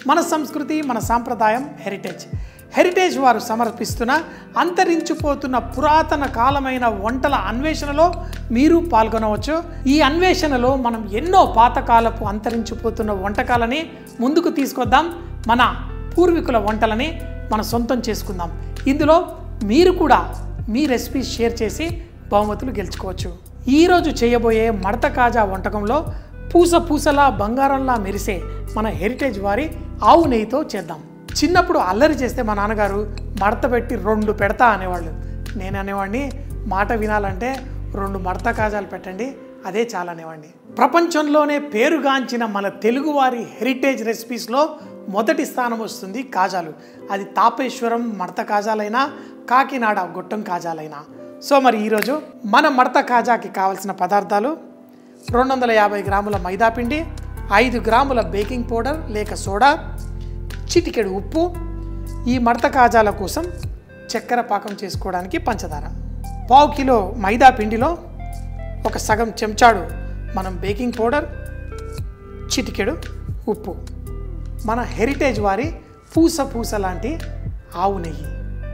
మన సంస్కృతి మన సాంప్రదాయం హెరిటేజ్ హెరిటేజ్ వారు సమర్పిస్తున్న అంతరించిపోతున్న పురాతన కాలమైన వంటల అన్వేషణలో మీరు పాల్గొనవచ్చు ఈ అన్వేషణలో మనం ఎన్నో పాతకాలపు అంతరించిపోతున్న వంటకాలని ముందుకు తీసుకొద్దాం మన పూర్వీకుల వంటలని మన సొంతం చేసుకుందాం ఇందులో మీరు కూడా మీ రెసిపీస్ షేర్ చేసి బహుమతులు గెలుచుకోవచ్చు ఈరోజు చేయబోయే మడత కాజా వంటకంలో పూస పూసలా బంగారంలా మెరిసే మన హెరిటేజ్ వారి ఆవు నెయ్యితో చేద్దాం చిన్నప్పుడు అల్లరి చేస్తే మా నాన్నగారు మడత పెట్టి రెండు పెడతా అనేవాళ్ళు నేను అనేవాడిని మాట వినాలంటే రెండు మడత కాజాలు పెట్టండి అదే చాలా అనేవాడిని ప్రపంచంలోనే పేరుగాంచిన మన తెలుగువారి హెరిటేజ్ రెసిపీస్లో మొదటి స్థానం వస్తుంది కాజాలు అది తాపేశ్వరం మడత కాజాలైనా కాకినాడ గొట్టం కాజాలైనా సో మరి ఈరోజు మన మడత కాజాకి కావాల్సిన పదార్థాలు రెండు వందల యాభై గ్రాముల మైదాపిండి ఐదు గ్రాముల బేకింగ్ పౌడర్ లేక సోడా చిటికెడు ఉప్పు ఈ మడత కాజాల కోసం చక్కెర పాకం చేసుకోవడానికి పంచదార పావు కిలో మైదా పిండిలో ఒక సగం చెంచాడు మనం బేకింగ్ పౌడర్ చిటికెడు ఉప్పు మన హెరిటేజ్ వారి పూస పూస లాంటి ఆవు నెయ్యి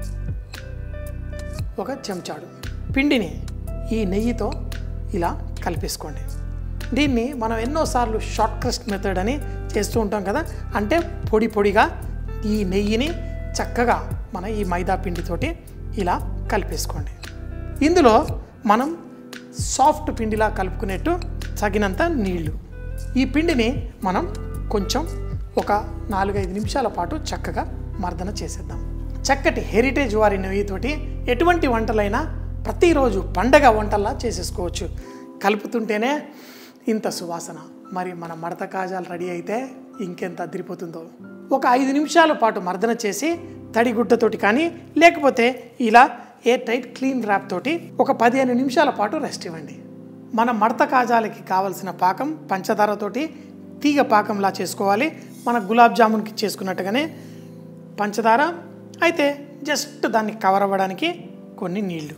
ఒక చెంచాడు పిండిని ఈ నెయ్యితో ఇలా కలిపేసుకోండి దీన్ని మనం ఎన్నోసార్లు షార్ట్ క్రస్ట్ మెథడ్ అని చేస్తూ ఉంటాం కదా అంటే పొడి పొడిగా ఈ నెయ్యిని చక్కగా మన ఈ మైదా పిండితోటి ఇలా కలిపేసుకోండి ఇందులో మనం సాఫ్ట్ పిండిలా కలుపుకునేట్టు తగినంత నీళ్లు ఈ పిండిని మనం కొంచెం ఒక నాలుగైదు నిమిషాల పాటు చక్కగా మర్దన చేసేద్దాం చక్కటి హెరిటేజ్ వారి నెయ్యితోటి ఎటువంటి వంటలైనా ప్రతిరోజు పండగ వంటల్లా చేసేసుకోవచ్చు కలుపుతుంటేనే ఇంత సువాసన మరి మన మడత కాజాలు రెడీ అయితే ఇంకెంత అదిరిపోతుందో ఒక ఐదు నిమిషాల పాటు మర్దన చేసి తడి గుడ్డతోటి కానీ లేకపోతే ఇలా ఎయిర్ టైట్ క్లీన్ ర్యాప్ తోటి ఒక పదిహేను నిమిషాల పాటు రెస్ట్ ఇవ్వండి మన మడత కాజాలకి కావలసిన పాకం పంచదారతోటి తీగ పాకంలా చేసుకోవాలి మన గులాబ్ జామున్కి చేసుకున్నట్టుగానే పంచదార అయితే జస్ట్ దాన్ని కవర్ అవ్వడానికి కొన్ని నీళ్లు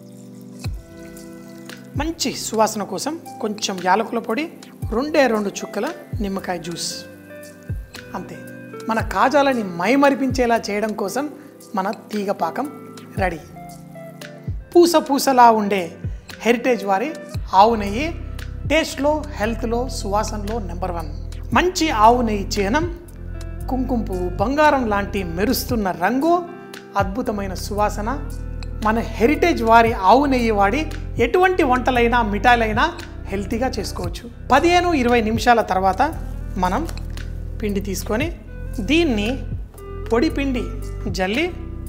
మంచి సువాసన కోసం కొంచెం యాలకుల పొడి రెండే రెండు చుక్కల నిమ్మకాయ జ్యూస్ అంతే మన కాజాలని మైమరిపించేలా చేయడం కోసం మన తీగ పాకం రెడీ పూస పూసలా ఉండే హెరిటేజ్ వారి ఆవు నెయ్యి టేస్ట్లో హెల్త్లో సువాసనలో నెంబర్ వన్ మంచి ఆవు నెయ్యి చేయనం కుంకుమ పువ్వు బంగారం లాంటి మెరుస్తున్న రంగు అద్భుతమైన సువాసన మన హెరిటేజ్ వారి ఆవు నెయ్యి వాడి ఎటువంటి వంటలైనా మిఠాయిలైనా హెల్తీగా చేసుకోవచ్చు పదిహేను ఇరవై నిమిషాల తర్వాత మనం పిండి తీసుకొని దీన్ని పొడి పిండి జల్లి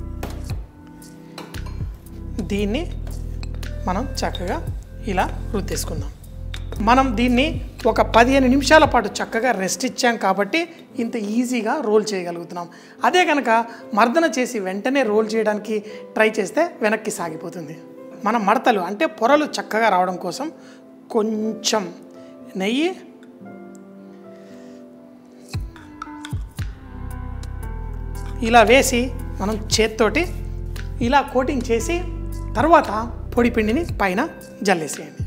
దీన్ని మనం చక్కగా ఇలా రుద్దేసుకుందాం మనం దీన్ని ఒక పదిహేను నిమిషాల పాటు చక్కగా రెస్ట్ ఇచ్చాం కాబట్టి ఇంత ఈజీగా రోల్ చేయగలుగుతున్నాం అదే కనుక మర్దన చేసి వెంటనే రోల్ చేయడానికి ట్రై చేస్తే వెనక్కి సాగిపోతుంది మన మడతలు అంటే పొరలు చక్కగా రావడం కోసం కొంచెం నెయ్యి ఇలా వేసి మనం చేత్తోటి ఇలా కోటింగ్ చేసి తర్వాత పొడి పిండిని పైన జల్లేసేయండి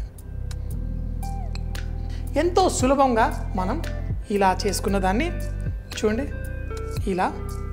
ఎంతో సులభంగా మనం ఇలా చేసుకున్న దాన్ని చూడండి ఇలా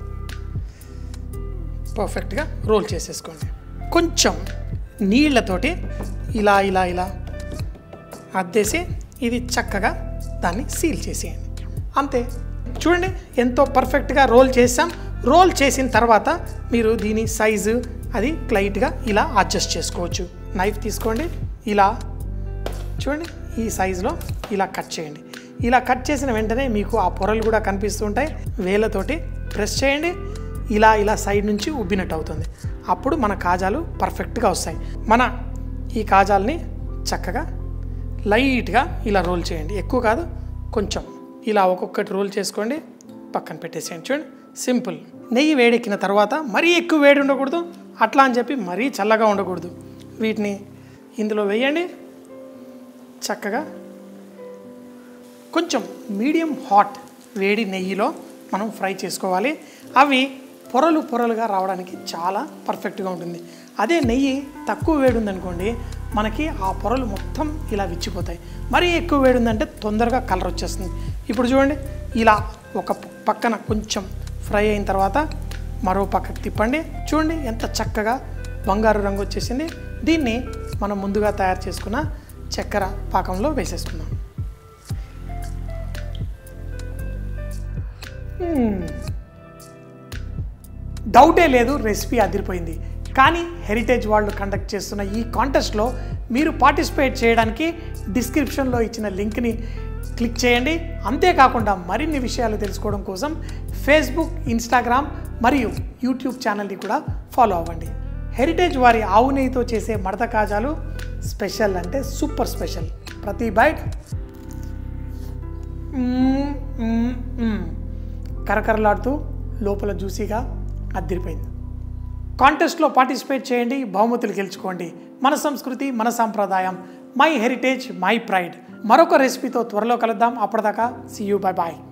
పర్ఫెక్ట్గా రోల్ చేసేసుకోండి కొంచెం నీళ్ళతోటి ఇలా ఇలా ఇలా అద్దేసి ఇది చక్కగా దాన్ని సీల్ చేసేయండి అంతే చూడండి ఎంతో పర్ఫెక్ట్గా రోల్ చేసాం రోల్ చేసిన తర్వాత మీరు దీని సైజు అది లైట్గా ఇలా అడ్జస్ట్ చేసుకోవచ్చు నైఫ్ తీసుకోండి ఇలా చూడండి ఈ సైజులో ఇలా కట్ చేయండి ఇలా కట్ చేసిన వెంటనే మీకు ఆ పొరలు కూడా కనిపిస్తుంటాయి వేళ్ళతోటి ప్రెస్ చేయండి ఇలా ఇలా సైడ్ నుంచి ఉబ్బినట్టు అవుతుంది అప్పుడు మన కాజాలు పర్ఫెక్ట్గా వస్తాయి మన ఈ కాజాలని చక్కగా లైట్గా ఇలా రోల్ చేయండి ఎక్కువ కాదు కొంచెం ఇలా ఒక్కొక్కటి రోల్ చేసుకోండి పక్కన పెట్టేసేయండి చూడండి సింపుల్ నెయ్యి వేడెక్కిన తర్వాత మరీ ఎక్కువ వేడి ఉండకూడదు అట్లా అని చెప్పి మరీ చల్లగా ఉండకూడదు వీటిని ఇందులో వేయండి చక్కగా కొంచెం మీడియం హాట్ వేడి నెయ్యిలో మనం ఫ్రై చేసుకోవాలి అవి పొరలు పొరలుగా రావడానికి చాలా పర్ఫెక్ట్గా ఉంటుంది అదే నెయ్యి తక్కువ వేడి ఉందనుకోండి మనకి ఆ పొరలు మొత్తం ఇలా విచ్చిపోతాయి మరీ ఎక్కువ వేడి ఉందంటే తొందరగా కలర్ వచ్చేస్తుంది ఇప్పుడు చూడండి ఇలా ఒక పక్కన కొంచెం ఫ్రై అయిన తర్వాత మరో పక్కకు తిప్పండి చూడండి ఎంత చక్కగా బంగారు రంగు వచ్చేసింది దీన్ని మనం ముందుగా తయారు చేసుకున్న చక్కెర పాకంలో వేసేసుకుందాం మ్మ్. డౌటే లేదు రెసిపీ అదిరిపోయింది కానీ హెరిటేజ్ వాళ్ళు కండక్ట్ చేస్తున్న ఈ కాంటెస్ట్లో మీరు పార్టిసిపేట్ చేయడానికి డిస్క్రిప్షన్లో ఇచ్చిన లింక్ని క్లిక్ చేయండి అంతేకాకుండా మరిన్ని విషయాలు తెలుసుకోవడం కోసం ఫేస్బుక్ ఇన్స్టాగ్రామ్ మరియు యూట్యూబ్ ఛానల్ని కూడా ఫాలో అవ్వండి హెరిటేజ్ వారి ఆవు నెయ్యితో చేసే మడత కాజాలు స్పెషల్ అంటే సూపర్ స్పెషల్ ప్రతి బైట్ మ్మ్, మ్మ్, మ్మ్. కరకరలాడుతూ లోపల జ్యూసీగా అద్దరిపోయింది కాంటెస్ట్లో పార్టిసిపేట్ చేయండి బహుమతులు గెలుచుకోండి మన సంస్కృతి మన సాంప్రదాయం మై హెరిటేజ్ మై ప్రైడ్ మరొక రెసిపీతో త్వరలో కలుద్దాం అప్పటిదాకా సీ యూ బై బాయ్